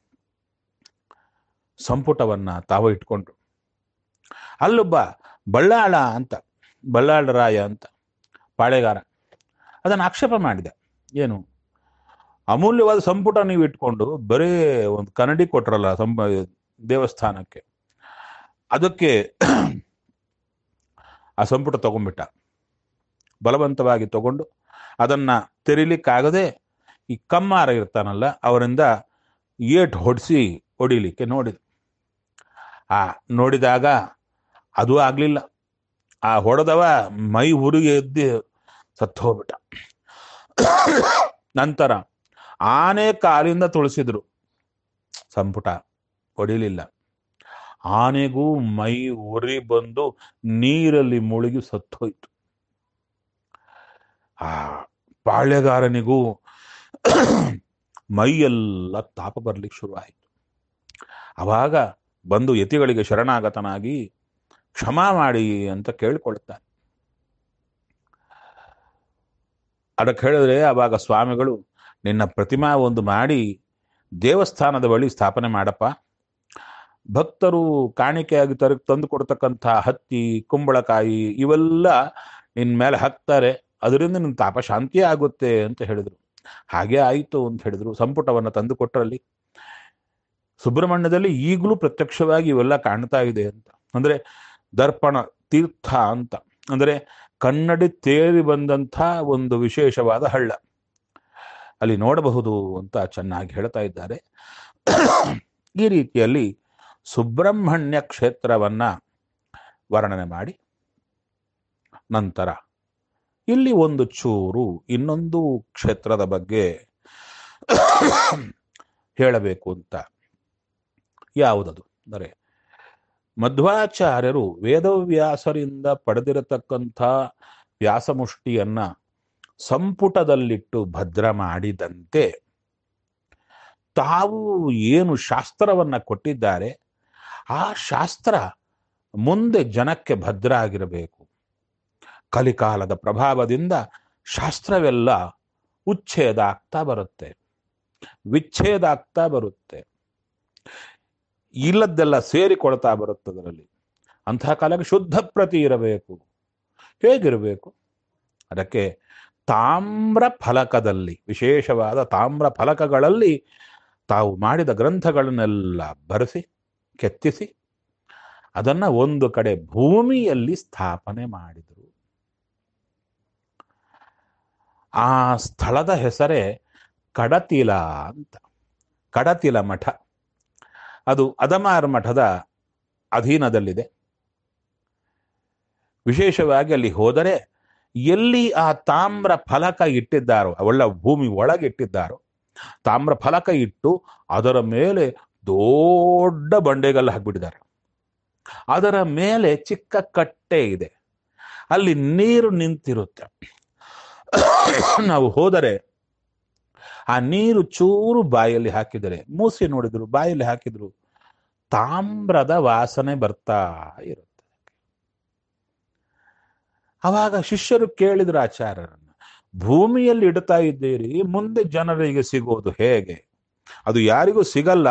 ಸಂಪುಟವನ್ನ ತಾವು ಇಟ್ಕೊಂಡ್ರು ಅಲ್ಲೊಬ್ಬ ಬಳ್ಳಾಳ ಅಂತ ಬಳ್ಳಾಳರಾಯ ಅಂತ ಪಾಳೆಗಾರ ಅದನ್ನು ಆಕ್ಷೇಪ ಮಾಡಿದೆ ಏನು ಅಮೂಲ್ಯವಾದ ಸಂಪುಟ ನೀವು ಇಟ್ಕೊಂಡು ಬರೀ ಒಂದು ಕನ್ನಡಿ ಕೊಟ್ರಲ್ಲ ಸಂಪ ದೇವಸ್ಥಾನಕ್ಕೆ ಅದಕ್ಕೆ ಆ ಸಂಪುಟ ತಗೊಂಡ್ಬಿಟ್ಟ ಬಲವಂತವಾಗಿ ತಗೊಂಡು ಅದನ್ನ ತೆರಿಲಿಕ್ಕಾಗದೆ ಈ ಕಮ್ಮಾರ ಇರ್ತಾನಲ್ಲ ಅವರಿಂದ ಏಟ್ ಹೊಡಿಸಿ ಹೊಡಿಲಿಕ್ಕೆ ನೋಡಿದ ಆ ನೋಡಿದಾಗ ಅದು ಆಗ್ಲಿಲ್ಲ ಆ ಹೊಡೆದವ ಮೈ ಹುರುಗಿ ಎದ್ದು ಸತ್ತು ಹೋಗ್ಬಿಟ್ಟ ನಂತರ ಆನೆ ಕಾಲಿಂದ ತುಳಿಸಿದ್ರು ಸಂಪುಟ ಹೊಡಿಲಿಲ್ಲ ಆನೆಗೂ ಮೈ ಉರಿ ಬಂದು ನೀರಲ್ಲಿ ಮುಳುಗಿ ಸತ್ತೋಯ್ತು ಆ ಪಾಳ್ಯಗಾರನಿಗೂ ಮೈಯೆಲ್ಲ ತಾಪ ಬರ್ಲಿಕ್ಕೆ ಶುರು ಆಯಿತು ಅವಾಗ ಬಂದು ಯತಿಗಳಿಗೆ ಶರಣಾಗತನಾಗಿ ಕ್ಷಮಾ ಮಾಡಿ ಅಂತ ಕೇಳ್ಕೊಳ್ತಾನೆ ಅದಕ್ಕೆ ಹೇಳಿದ್ರೆ ಆವಾಗ ಸ್ವಾಮಿಗಳು ನಿನ್ನ ಪ್ರತಿಮಾ ಒಂದು ಮಾಡಿ ದೇವಸ್ಥಾನದ ಬಳಿ ಸ್ಥಾಪನೆ ಮಾಡಪ್ಪ ಭಕ್ತರು ಕಾಣಿಕೆಯಾಗಿ ತರ ತಂದು ಕೊಡ್ತಕ್ಕಂಥ ಹತ್ತಿ ಕುಂಬಳಕಾಯಿ ಇವೆಲ್ಲ ನಿನ್ನ ಮೇಲೆ ಹಾಕ್ತಾರೆ ಅದರಿಂದ ನಿನ್ನ ತಾಪ ಶಾಂತಿ ಆಗುತ್ತೆ ಅಂತ ಹೇಳಿದರು ಹಾಗೆ ಆಯಿತು ಅಂತ ಹೇಳಿದರು ಸಂಪುಟವನ್ನು ತಂದು ಕೊಟ್ಟರಲ್ಲಿ ಸುಬ್ರಹ್ಮಣ್ಯದಲ್ಲಿ ಈಗಲೂ ಪ್ರತ್ಯಕ್ಷವಾಗಿ ಇವೆಲ್ಲ ಕಾಣ್ತಾ ಇದೆ ಅಂತ ಅಂದ್ರೆ ದರ್ಪಣ ತೀರ್ಥ ಅಂತ ಅಂದ್ರೆ ಕನ್ನಡಿ ತೇರಿ ಬಂದಂಥ ಒಂದು ವಿಶೇಷವಾದ ಹಳ್ಳ ಅಲ್ಲಿ ನೋಡಬಹುದು ಅಂತ ಚೆನ್ನಾಗಿ ಹೇಳ್ತಾ ಇದ್ದಾರೆ ಈ ರೀತಿಯಲ್ಲಿ ಸುಬ್ರಹ್ಮಣ್ಯ ಕ್ಷೇತ್ರವನ್ನ ವರ್ಣನೆ ಮಾಡಿ ನಂತರ ಇಲ್ಲಿ ಒಂದು ಚೂರು ಇನ್ನೊಂದು ಕ್ಷೇತ್ರದ ಬಗ್ಗೆ ಹೇಳಬೇಕು ಅಂತ ಯಾವುದದು ಅಂದರೆ ಮಧ್ವಾಚಾರ್ಯರು ವೇದವ್ಯಾಸರಿಂದ ಪಡೆದಿರತಕ್ಕಂಥ ವ್ಯಾಸಮುಷ್ಟಿಯನ್ನ ಸಂಪುಟದಲ್ಲಿಟ್ಟು ಭದ್ರ ಮಾಡಿದಂತೆ ತಾವು ಏನು ಶಾಸ್ತ್ರವನ್ನ ಕೊಟ್ಟಿದ್ದಾರೆ ಆ ಶಾಸ್ತ್ರ ಮುಂದೆ ಜನಕ್ಕೆ ಭದ್ರ ಆಗಿರಬೇಕು ಕಲಿಕಾಲದ ಪ್ರಭಾವದಿಂದ ಶಾಸ್ತ್ರವೆಲ್ಲ ಉಚ್ಛೇದ ಆಗ್ತಾ ಬರುತ್ತೆ ವಿಚ್ಛೇದ ಆಗ್ತಾ ಬರುತ್ತೆ ಇಲ್ಲದ್ದೆಲ್ಲ ಸೇರಿಕೊಳ್ತಾ ಬರುತ್ತೆ ಅದರಲ್ಲಿ ಅಂತಹ ಕಾಲಕ್ಕೆ ಶುದ್ಧ ಪ್ರತಿ ಇರಬೇಕು ಹೇಗಿರಬೇಕು ಅದಕ್ಕೆ ತಾಮ್ರ ಫಲಕದಲ್ಲಿ ವಿಶೇಷವಾದ ತಾಮ್ರ ಫಲಕಗಳಲ್ಲಿ ತಾವು ಮಾಡಿದ ಗ್ರಂಥಗಳನ್ನೆಲ್ಲ ಬರೆಸಿ ಕೆತ್ತಿಸಿ ಅದನ್ನ ಒಂದು ಕಡೆ ಭೂಮಿಯಲ್ಲಿ ಸ್ಥಾಪನೆ ಮಾಡಿದರು ಆ ಸ್ಥಳದ ಹೆಸರೇ ಕಡತಿಲ ಅಂತ ಕಡತಿಲ ಮಠ ಅದು ಅದಮಾರ್ ಮಠದ ಅಧೀನದಲ್ಲಿದೆ ವಿಶೇಷವಾಗಿ ಅಲ್ಲಿ ಹೋದರೆ ಎಲ್ಲಿ ಆ ತಾಮ್ರ ಫಲಕ ಇಟ್ಟಿದ್ದಾರೋ ಅವಳ ಭೂಮಿ ಒಳಗೆ ಇಟ್ಟಿದ್ದಾರೋ ತಾಮ್ರ ಫಲಕ ಇಟ್ಟು ಅದರ ಮೇಲೆ ದೊಡ್ಡ ಬಂಡೆಗಲ್ಲು ಹಾಕ್ಬಿಟ್ಟಿದ್ದಾರೆ ಅದರ ಮೇಲೆ ಚಿಕ್ಕ ಕಟ್ಟೆ ಇದೆ ಅಲ್ಲಿ ನೀರು ನಿಂತಿರುತ್ತೆ ನಾವು ಹೋದರೆ ಆ ನೀರು ಚೂರು ಬಾಯಲ್ಲಿ ಹಾಕಿದರೆ ಮೂಸಿ ನೋಡಿದ್ರು ಬಾಯಲ್ಲಿ ಹಾಕಿದ್ರು ತಾಮ್ರದ ವಾಸನೆ ಬರ್ತಾ ಇರುತ್ತೆ ಅವಾಗ ಶಿಷ್ಯರು ಕೇಳಿದ್ರು ಆಚಾರ್ಯರನ್ನ ಭೂಮಿಯಲ್ಲಿ ಇಡ್ತಾ ಇದ್ದೀರಿ ಮುಂದೆ ಜನರಿಗೆ ಸಿಗೋದು ಹೇಗೆ ಅದು ಯಾರಿಗೂ ಸಿಗಲ್ಲ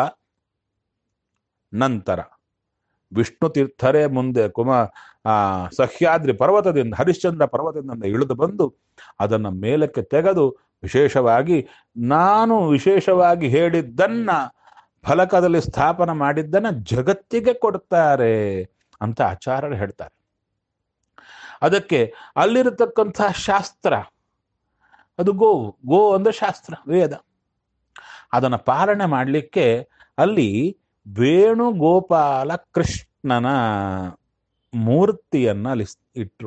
ನಂತರ ವಿಷ್ಣು ತೀರ್ಥರೇ ಮುಂದೆ ಕುಮ ಆ ಸಹ್ಯಾದ್ರಿ ಪರ್ವತದಿಂದ ಹರಿಶ್ಚಂದ್ರ ಪರ್ವತದಿಂದ ಇಳಿದು ಬಂದು ಅದನ್ನು ಮೇಲಕ್ಕೆ ತೆಗೆದು ವಿಶೇಷವಾಗಿ ನಾನು ವಿಶೇಷವಾಗಿ ಹೇಳಿದ್ದನ್ನ ಫಲಕದಲ್ಲಿ ಸ್ಥಾಪನೆ ಮಾಡಿದ್ದನ್ನ ಜಗತ್ತಿಗೆ ಕೊಡ್ತಾರೆ ಅಂತ ಆಚಾರ್ಯರು ಹೇಳ್ತಾರೆ ಅದಕ್ಕೆ ಅಲ್ಲಿರತಕ್ಕಂಥ ಶಾಸ್ತ್ರ ಅದು ಗೋವು ಗೋ ಅಂದ್ರೆ ಶಾಸ್ತ್ರ ವೇದ ಅದನ್ನು ಪಾಲನೆ ಮಾಡಲಿಕ್ಕೆ ಅಲ್ಲಿ ವೇಣುಗೋಪಾಲ ಕೃಷ್ಣನ ಮೂರ್ತಿಯನ್ನ ಅಲ್ಲಿ ಇಟ್ರು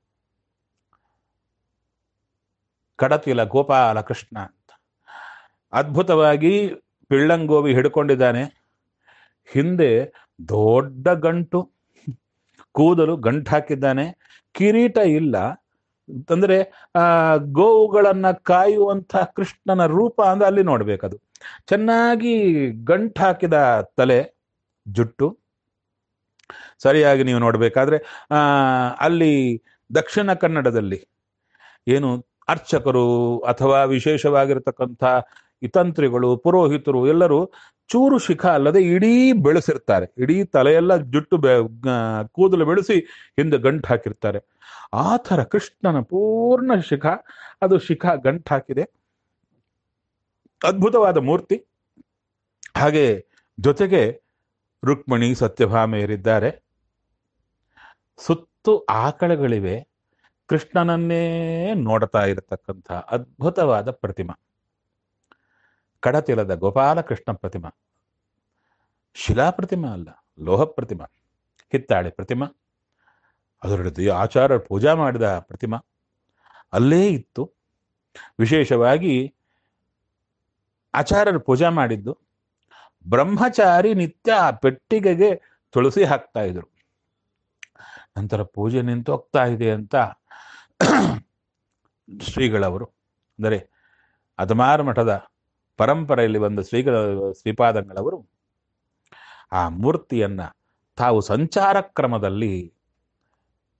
ಕಡತಿಲ ಗೋಪಾಲ ಕೃಷ್ಣ ಅಂತ ಅದ್ಭುತವಾಗಿ ಪಿಳ್ಳಂಗೋವಿ ಹಿಡ್ಕೊಂಡಿದ್ದಾನೆ ಹಿಂದೆ ದೊಡ್ಡ ಗಂಟು ಕೂದಲು ಗಂಟು ಹಾಕಿದ್ದಾನೆ ಕಿರೀಟ ಇಲ್ಲ ಅಂದ್ರೆ ಆ ಗೋವುಗಳನ್ನ ಕಾಯುವಂಥ ಕೃಷ್ಣನ ರೂಪ ಅಂದ್ರೆ ಅಲ್ಲಿ ನೋಡ್ಬೇಕದು ಚೆನ್ನಾಗಿ ಗಂಟು ಹಾಕಿದ ತಲೆ ಜುಟ್ಟು ಸರಿಯಾಗಿ ನೀವು ನೋಡ್ಬೇಕಾದ್ರೆ ಆ ಅಲ್ಲಿ ದಕ್ಷಿಣ ಕನ್ನಡದಲ್ಲಿ ಏನು ಅರ್ಚಕರು ಅಥವಾ ವಿಶೇಷವಾಗಿರತಕ್ಕಂಥ ಇತಂತ್ರಿಗಳು ಪುರೋಹಿತರು ಎಲ್ಲರೂ ಚೂರು ಶಿಖ ಅಲ್ಲದೆ ಇಡೀ ಬೆಳೆಸಿರ್ತಾರೆ ಇಡೀ ತಲೆಯೆಲ್ಲ ಜುಟ್ಟು ಬೆ ಗ- ಕೂದಲು ಬೆಳೆಸಿ ಹಿಂದೆ ಗಂಟು ಹಾಕಿರ್ತಾರೆ ಆ ಥರ ಕೃಷ್ಣನ ಪೂರ್ಣ ಶಿಖ ಅದು ಶಿಖ ಗಂಟು ಹಾಕಿದೆ ಅದ್ಭುತವಾದ ಮೂರ್ತಿ ಹಾಗೆ ಜೊತೆಗೆ ರುಕ್ಮಿಣಿ ಸತ್ಯಭಾಮೆಯರಿದ್ದಾರೆ ಸುತ್ತು ಆಕಳಗಳಿವೆ ಕೃಷ್ಣನನ್ನೇ ನೋಡ್ತಾ ಇರತಕ್ಕಂಥ ಅದ್ಭುತವಾದ ಪ್ರತಿಮಾ ಕಡತಿಲದ ಗೋಪಾಲ ಕೃಷ್ಣ ಪ್ರತಿಮಾ ಶಿಲಾ ಪ್ರತಿಮಾ ಅಲ್ಲ ಲೋಹ ಪ್ರತಿಮಾ ಹಿತ್ತಾಳೆ ಪ್ರತಿಮಾ ಅದರದ್ದು ಆಚಾರ್ಯರು ಪೂಜಾ ಮಾಡಿದ ಪ್ರತಿಮಾ ಅಲ್ಲೇ ಇತ್ತು ವಿಶೇಷವಾಗಿ ಆಚಾರ್ಯರು ಪೂಜಾ ಮಾಡಿದ್ದು ಬ್ರಹ್ಮಚಾರಿ ನಿತ್ಯ ಆ ಪೆಟ್ಟಿಗೆಗೆ ತುಳಸಿ ಹಾಕ್ತಾ ಇದ್ರು ನಂತರ ಪೂಜೆ ನಿಂತು ಹೋಗ್ತಾ ಇದೆ ಅಂತ ಶ್ರೀಗಳವರು ಅಂದರೆ ಅದಮಾರ ಮಠದ ಪರಂಪರೆಯಲ್ಲಿ ಬಂದ ಶ್ರೀಗಳ ಶ್ರೀಪಾದಂಗಳವರು ಆ ಮೂರ್ತಿಯನ್ನ ತಾವು ಸಂಚಾರ ಕ್ರಮದಲ್ಲಿ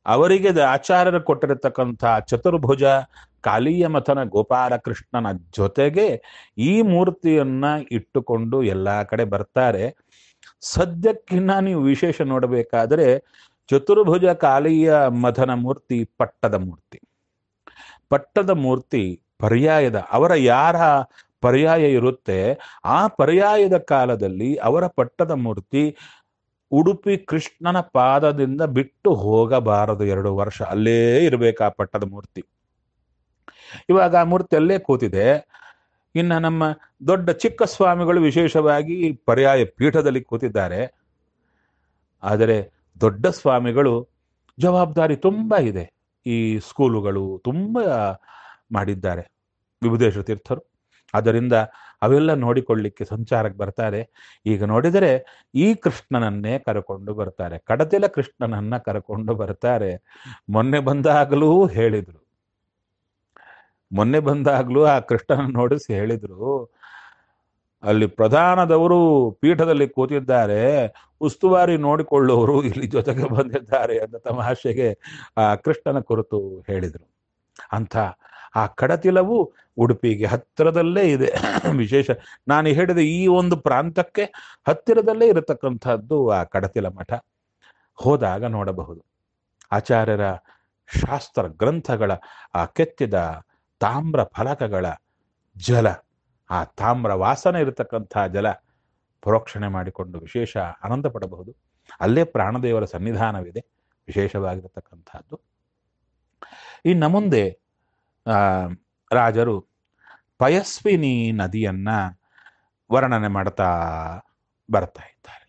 ಅವರಿಗೆ ದ- ಆಚಾರ್ಯರು ಕೊಟ್ಟಿರತಕ್ಕಂಥ ಚತುರ್ಭುಜ ಕಾಳಿಯ ಮಥನ ಗೋಪಾಲಕೃಷ್ಣನ ಜೊತೆಗೆ ಈ ಮೂರ್ತಿಯನ್ನ ಇಟ್ಟುಕೊಂಡು ಎಲ್ಲಾ ಕಡೆ ಬರ್ತಾರೆ ಸದ್ಯಕ್ಕಿನ್ನ ನೀವು ವಿಶೇಷ ನೋಡಬೇಕಾದ್ರೆ ಚತುರ್ಭುಜ ಕಾಳಿಯ ಮಥನ ಮೂರ್ತಿ ಪಟ್ಟದ ಮೂರ್ತಿ ಪಟ್ಟದ ಮೂರ್ತಿ ಪರ್ಯಾಯದ ಅವರ ಯಾರ ಪರ್ಯಾಯ ಇರುತ್ತೆ ಆ ಪರ್ಯಾಯದ ಕಾಲದಲ್ಲಿ ಅವರ ಪಟ್ಟದ ಮೂರ್ತಿ ಉಡುಪಿ ಕೃಷ್ಣನ ಪಾದದಿಂದ ಬಿಟ್ಟು ಹೋಗಬಾರದು ಎರಡು ವರ್ಷ ಅಲ್ಲೇ ಇರಬೇಕು ಆ ಪಟ್ಟದ ಮೂರ್ತಿ ಇವಾಗ ಆ ಮೂರ್ತಿ ಅಲ್ಲೇ ಕೂತಿದೆ ಇನ್ನು ನಮ್ಮ ದೊಡ್ಡ ಚಿಕ್ಕ ಸ್ವಾಮಿಗಳು ವಿಶೇಷವಾಗಿ ಪರ್ಯಾಯ ಪೀಠದಲ್ಲಿ ಕೂತಿದ್ದಾರೆ ಆದರೆ ದೊಡ್ಡ ಸ್ವಾಮಿಗಳು ಜವಾಬ್ದಾರಿ ತುಂಬ ಇದೆ ಈ ಸ್ಕೂಲುಗಳು ತುಂಬ ಮಾಡಿದ್ದಾರೆ ವಿಭುದೇಶ್ವರ ತೀರ್ಥರು ಆದ್ದರಿಂದ ಅವೆಲ್ಲ ನೋಡಿಕೊಳ್ಳಿಕ್ಕೆ ಸಂಚಾರಕ್ಕೆ ಬರ್ತಾರೆ ಈಗ ನೋಡಿದರೆ ಈ ಕೃಷ್ಣನನ್ನೇ ಕರೆಕೊಂಡು ಬರ್ತಾರೆ ಕಡತಿಲ ಕೃಷ್ಣನನ್ನ ಕರೆಕೊಂಡು ಬರ್ತಾರೆ ಮೊನ್ನೆ ಬಂದಾಗಲೂ ಹೇಳಿದ್ರು ಮೊನ್ನೆ ಬಂದಾಗಲೂ ಆ ಕೃಷ್ಣನ ನೋಡಿಸಿ ಹೇಳಿದ್ರು ಅಲ್ಲಿ ಪ್ರಧಾನದವರು ಪೀಠದಲ್ಲಿ ಕೂತಿದ್ದಾರೆ ಉಸ್ತುವಾರಿ ನೋಡಿಕೊಳ್ಳುವವರು ಇಲ್ಲಿ ಜೊತೆಗೆ ಬಂದಿದ್ದಾರೆ ಅಂತ ತಮಾಷೆಗೆ ಆ ಕೃಷ್ಣನ ಕುರಿತು ಹೇಳಿದರು ಅಂಥ ಆ ಕಡತಿಲವು ಉಡುಪಿಗೆ ಹತ್ತಿರದಲ್ಲೇ ಇದೆ ವಿಶೇಷ ನಾನು ಹೇಳಿದ ಈ ಒಂದು ಪ್ರಾಂತಕ್ಕೆ ಹತ್ತಿರದಲ್ಲೇ ಇರತಕ್ಕಂಥದ್ದು ಆ ಕಡತಿಲ ಮಠ ಹೋದಾಗ ನೋಡಬಹುದು ಆಚಾರ್ಯರ ಶಾಸ್ತ್ರ ಗ್ರಂಥಗಳ ಆ ಕೆತ್ತಿದ ತಾಮ್ರ ಫಲಕಗಳ ಜಲ ಆ ತಾಮ್ರ ವಾಸನೆ ಇರತಕ್ಕಂಥ ಜಲ ಪ್ರೋಕ್ಷಣೆ ಮಾಡಿಕೊಂಡು ವಿಶೇಷ ಆನಂದ ಪಡಬಹುದು ಅಲ್ಲೇ ಪ್ರಾಣದೇವರ ಸನ್ನಿಧಾನವಿದೆ ವಿಶೇಷವಾಗಿರತಕ್ಕಂಥದ್ದು ಇನ್ನು ಮುಂದೆ ಆ, ರಾಜರು ಪಯಸ್ವಿನಿ ನದಿಯನ್ನ ವರ್ಣನೆ ಮಾಡ್ತಾ ಬರ್ತಾ ಇದ್ದಾರೆ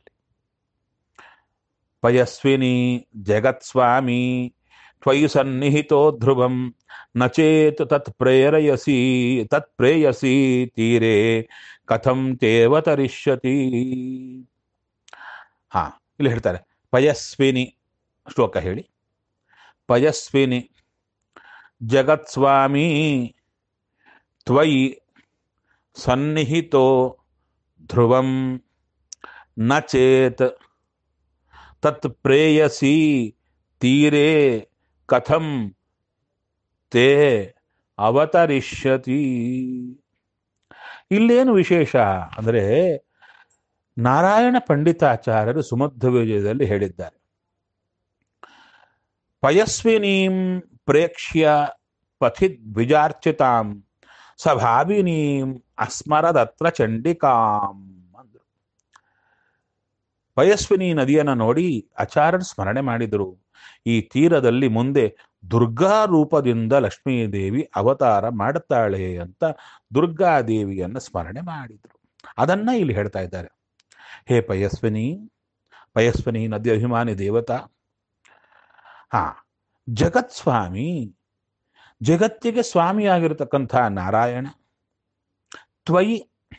ಪಯಸ್ವಿನಿ ಜಗತ್ಸ್ವಾಮಿ ತ್ವಯಿ ಸನ್ನಿಹಿತೋ ಧ್ರುವಂ ನಚೇತ್ ತತ್ ಪ್ರೇರಯಸಿ ತತ್ ಪ್ರೇಯಸಿ ತೀರೆ ಕಥಂ ತೇವತರಿಷ್ಯತಿ ಹಾ ಇಲ್ಲಿ ಹೇಳ್ತಾರೆ ಪಯಸ್ವಿನಿ ಶ್ಲೋಕ ಹೇಳಿ ಪಯಸ್ವಿನಿ ಜಗತ್ಸ್ವಾಮಿ ತ್ವಯಿ ಸನ್ನಿಹಿತೋ ಧ್ರುವಂ ನ ಚೇತ್ ತತ್ ಪ್ರೇಯಸಿ ತೀರೆ ಕಥಂ ತೇ ಅವತರಿಷ್ಯತಿ ಇಲ್ಲೇನು ವಿಶೇಷ ಅಂದರೆ ನಾರಾಯಣ ಪಂಡಿತಾಚಾರ್ಯರು ಸುಮಧ್ವ ವಿಜಯದಲ್ಲಿ ಹೇಳಿದ್ದಾರೆ ಪಯಸ್ವಿನೀಂ ಪ್ರೇಕ್ಷ್ಯ ಪಥಿದ್ ದ್ವಿಜಾರ್ಚಿತಾಂ ಸಭಾವಿನೀಂ ಅಸ್ಮರದತ್ರ ಚಂಡಿಕಾಂ ಅಂದ್ರು ಪಯಸ್ವಿನಿ ನದಿಯನ್ನು ನೋಡಿ ಆಚಾರ್ಯರು ಸ್ಮರಣೆ ಮಾಡಿದರು ಈ ತೀರದಲ್ಲಿ ಮುಂದೆ ದುರ್ಗಾ ರೂಪದಿಂದ ಲಕ್ಷ್ಮೀದೇವಿ ಅವತಾರ ಮಾಡುತ್ತಾಳೆ ಅಂತ ದುರ್ಗಾದೇವಿಯನ್ನು ಸ್ಮರಣೆ ಮಾಡಿದರು ಅದನ್ನ ಇಲ್ಲಿ ಹೇಳ್ತಾ ಇದ್ದಾರೆ ಹೇ ಪಯಸ್ವಿನಿ ಪಯಸ್ವಿನಿ ನದಿ ಅಭಿಮಾನಿ ದೇವತಾ ಹಾ ಜಗತ್ಸ್ವಾಮಿ ಜಗತ್ತಿಗೆ ಸ್ವಾಮಿಯಾಗಿರತಕ್ಕಂಥ ನಾರಾಯಣ ತ್ವಯಿ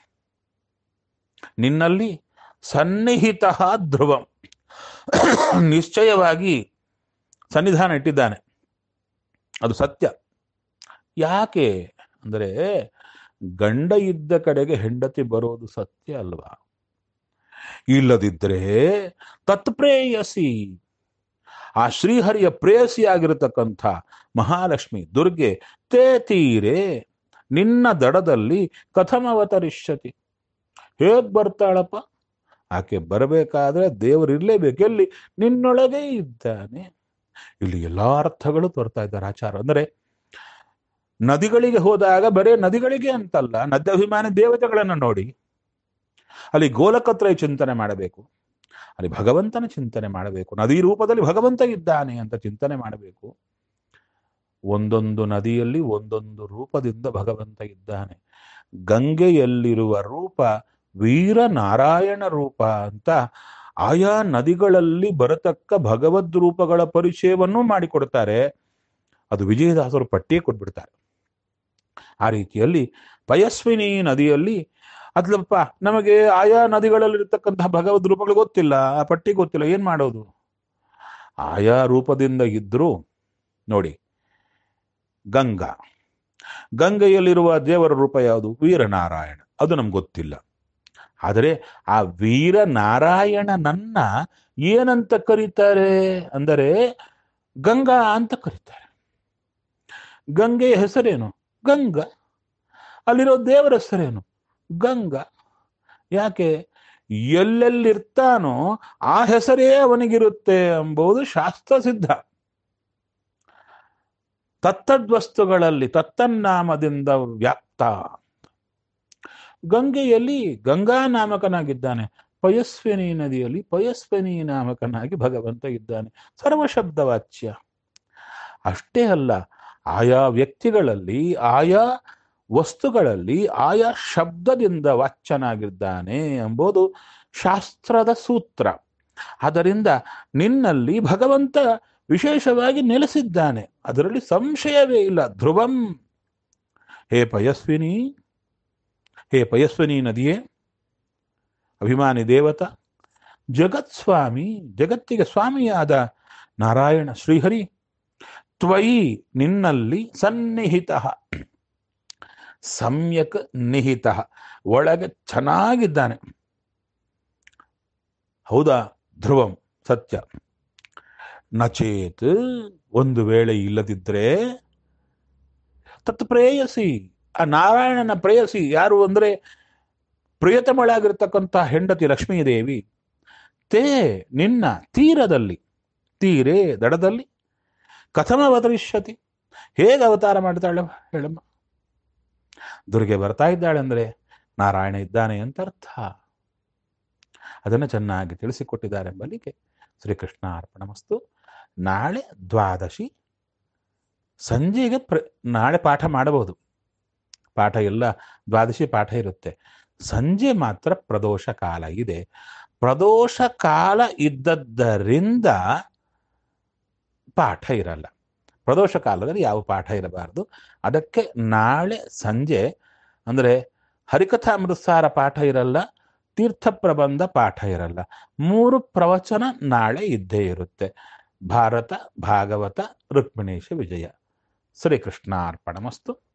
ನಿನ್ನಲ್ಲಿ ಸನ್ನಿಹಿತ ಧ್ರುವಂ ನಿಶ್ಚಯವಾಗಿ ಸನ್ನಿಧಾನ ಇಟ್ಟಿದ್ದಾನೆ ಅದು ಸತ್ಯ ಯಾಕೆ ಅಂದರೆ ಗಂಡ ಇದ್ದ ಕಡೆಗೆ ಹೆಂಡತಿ ಬರೋದು ಸತ್ಯ ಅಲ್ವಾ ಇಲ್ಲದಿದ್ದರೆ ತತ್ಪ್ರೇಯಸಿ ಆ ಶ್ರೀಹರಿಯ ಪ್ರೇಯಸಿಯಾಗಿರತಕ್ಕಂಥ ಮಹಾಲಕ್ಷ್ಮಿ ದುರ್ಗೆ ತೇ ತೀರೆ ನಿನ್ನ ದಡದಲ್ಲಿ ಕಥಮ ಅವತರಿಷ್ಯತಿ ಹೇಗ್ ಬರ್ತಾಳಪ್ಪ ಆಕೆ ಬರಬೇಕಾದ್ರೆ ದೇವರು ಇರಲೇಬೇಕು ಎಲ್ಲಿ ನಿನ್ನೊಳಗೆ ಇದ್ದಾನೆ ಇಲ್ಲಿ ಎಲ್ಲಾ ಅರ್ಥಗಳು ತೋರ್ತಾ ಇದ್ದಾರೆ ಆಚಾರ ಅಂದರೆ ನದಿಗಳಿಗೆ ಹೋದಾಗ ಬರೇ ನದಿಗಳಿಗೆ ಅಂತಲ್ಲ ನದ್ಯಾಭಿಮಾನಿ ದೇವತೆಗಳನ್ನು ನೋಡಿ ಅಲ್ಲಿ ಗೋಲಕತ್ರಯ ಚಿಂತನೆ ಮಾಡಬೇಕು ಅಲ್ಲಿ ಭಗವಂತನ ಚಿಂತನೆ ಮಾಡಬೇಕು ನದಿ ರೂಪದಲ್ಲಿ ಭಗವಂತ ಇದ್ದಾನೆ ಅಂತ ಚಿಂತನೆ ಮಾಡಬೇಕು ಒಂದೊಂದು ನದಿಯಲ್ಲಿ ಒಂದೊಂದು ರೂಪದಿಂದ ಭಗವಂತ ಇದ್ದಾನೆ ಗಂಗೆಯಲ್ಲಿರುವ ರೂಪ ವೀರನಾರಾಯಣ ರೂಪ ಅಂತ ಆಯಾ ನದಿಗಳಲ್ಲಿ ಬರತಕ್ಕ ಭಗವದ್ ರೂಪಗಳ ಪರಿಚಯವನ್ನೂ ಮಾಡಿಕೊಡ್ತಾರೆ ಅದು ವಿಜಯದಾಸರು ಪಟ್ಟಿಯೇ ಕೊಟ್ಬಿಡ್ತಾರೆ ಆ ರೀತಿಯಲ್ಲಿ ಪಯಸ್ವಿನಿ ನದಿಯಲ್ಲಿ ಅದ್ಲಪ್ಪ ನಮಗೆ ಆಯಾ ನದಿಗಳಲ್ಲಿರ್ತಕ್ಕಂತಹ ಭಗವದ್ ರೂಪಗಳು ಗೊತ್ತಿಲ್ಲ ಆ ಪಟ್ಟಿ ಗೊತ್ತಿಲ್ಲ ಏನ್ ಮಾಡೋದು ಆಯಾ ರೂಪದಿಂದ ಇದ್ರೂ ನೋಡಿ ಗಂಗಾ ಗಂಗೆಯಲ್ಲಿರುವ ದೇವರ ರೂಪ ಯಾವುದು ವೀರನಾರಾಯಣ ಅದು ನಮ್ಗೆ ಗೊತ್ತಿಲ್ಲ ಆದರೆ ಆ ವೀರನಾರಾಯಣನನ್ನ ಏನಂತ ಕರೀತಾರೆ ಅಂದರೆ ಗಂಗಾ ಅಂತ ಕರೀತಾರೆ ಗಂಗೆಯ ಹೆಸರೇನು ಗಂಗಾ ಅಲ್ಲಿರೋ ದೇವರ ಹೆಸರೇನು ಗಂಗಾ ಯಾಕೆ ಎಲ್ಲೆಲ್ಲಿರ್ತಾನೋ ಆ ಹೆಸರೇ ಅವನಿಗಿರುತ್ತೆ ಎಂಬುದು ಶಾಸ್ತ್ರ ಸಿದ್ಧ ತತ್ತದ್ವಸ್ತುಗಳಲ್ಲಿ ತತ್ತನ್ನಾಮದಿಂದ ವ್ಯಾಪ್ತ ಗಂಗೆಯಲ್ಲಿ ಗಂಗಾ ನಾಮಕನಾಗಿದ್ದಾನೆ ಪಯಸ್ವಿನಿ ನದಿಯಲ್ಲಿ ಪಯಸ್ವಿನಿ ನಾಮಕನಾಗಿ ಭಗವಂತ ಇದ್ದಾನೆ ಸರ್ವಶಬ್ದ ವಾಚ್ಯ ಅಷ್ಟೇ ಅಲ್ಲ ಆಯಾ ವ್ಯಕ್ತಿಗಳಲ್ಲಿ ಆಯಾ ವಸ್ತುಗಳಲ್ಲಿ ಆಯಾ ಶಬ್ದದಿಂದ ವಾಚ್ಯನಾಗಿದ್ದಾನೆ ಎಂಬುದು ಶಾಸ್ತ್ರದ ಸೂತ್ರ ಅದರಿಂದ ನಿನ್ನಲ್ಲಿ ಭಗವಂತ ವಿಶೇಷವಾಗಿ ನೆಲೆಸಿದ್ದಾನೆ ಅದರಲ್ಲಿ ಸಂಶಯವೇ ಇಲ್ಲ ಧ್ರುವಂ ಹೇ ಪಯಸ್ವಿನಿ ಹೇ ಪಯಸ್ವಿನಿ ನದಿಯೇ ಅಭಿಮಾನಿ ದೇವತ ಜಗತ್ ಸ್ವಾಮಿ ಜಗತ್ತಿಗೆ ಸ್ವಾಮಿಯಾದ ನಾರಾಯಣ ಶ್ರೀಹರಿ ತ್ವಯಿ ನಿನ್ನಲ್ಲಿ ಸನ್ನಿಹಿತ ಸಮ್ಯಕ್ ನಿಹಿತ ಒಳಗೆ ಚೆನ್ನಾಗಿದ್ದಾನೆ ಹೌದಾ ಧ್ರುವಂ ಸತ್ಯ ನಚೇತ್ ಒಂದು ವೇಳೆ ಇಲ್ಲದಿದ್ರೆ ತತ್ ಪ್ರೇಯಸಿ ಆ ನಾರಾಯಣನ ಪ್ರೇಯಸಿ ಯಾರು ಅಂದ್ರೆ ಪ್ರಿಯತಮಳಾಗಿರ್ತಕ್ಕಂಥ ಹೆಂಡತಿ ಲಕ್ಷ್ಮೀದೇವಿ ತೇ ನಿನ್ನ ತೀರದಲ್ಲಿ ತೀರೆ ದಡದಲ್ಲಿ ಕಥಮ ಅವತರಿಷ್ಯತಿ ಹೇಗೆ ಅವತಾರ ಮಾಡ್ತಾಳೆ ಹೇಳಮ್ಮ ದುರ್ಗೆ ಬರ್ತಾ ಇದ್ದಾಳೆ ಅಂದ್ರೆ ನಾರಾಯಣ ಇದ್ದಾನೆ ಅಂತ ಅರ್ಥ ಅದನ್ನು ಚೆನ್ನಾಗಿ ತಿಳಿಸಿಕೊಟ್ಟಿದ್ದಾರೆ ಎಂಬಲ್ಲಿಗೆ ಶ್ರೀಕೃಷ್ಣ ಅರ್ಪಣಮಸ್ತು ನಾಳೆ ದ್ವಾದಶಿ ಸಂಜೆಗೆ ಪ್ರ ನಾಳೆ ಪಾಠ ಮಾಡಬಹುದು ಪಾಠ ಎಲ್ಲ ದ್ವಾದಶಿ ಪಾಠ ಇರುತ್ತೆ ಸಂಜೆ ಮಾತ್ರ ಪ್ರದೋಷ ಕಾಲ ಇದೆ ಪ್ರದೋಷ ಕಾಲ ಇದ್ದದ್ದರಿಂದ ಪಾಠ ಇರಲ್ಲ ಪ್ರದೋಷ ಕಾಲದಲ್ಲಿ ಯಾವ ಪಾಠ ಇರಬಾರದು ಅದಕ್ಕೆ ನಾಳೆ ಸಂಜೆ ಅಂದರೆ ಹರಿಕಥಾಮೃತಸಾರ ಪಾಠ ಇರಲ್ಲ ತೀರ್ಥ ಪ್ರಬಂಧ ಪಾಠ ಇರಲ್ಲ ಮೂರು ಪ್ರವಚನ ನಾಳೆ ಇದ್ದೇ ಇರುತ್ತೆ ಭಾರತ ಭಾಗವತ ರುಕ್ಮಿಣೇಶ ವಿಜಯ ಶ್ರೀಕೃಷ್ಣಾರ್ಪಣಮಸ್ತು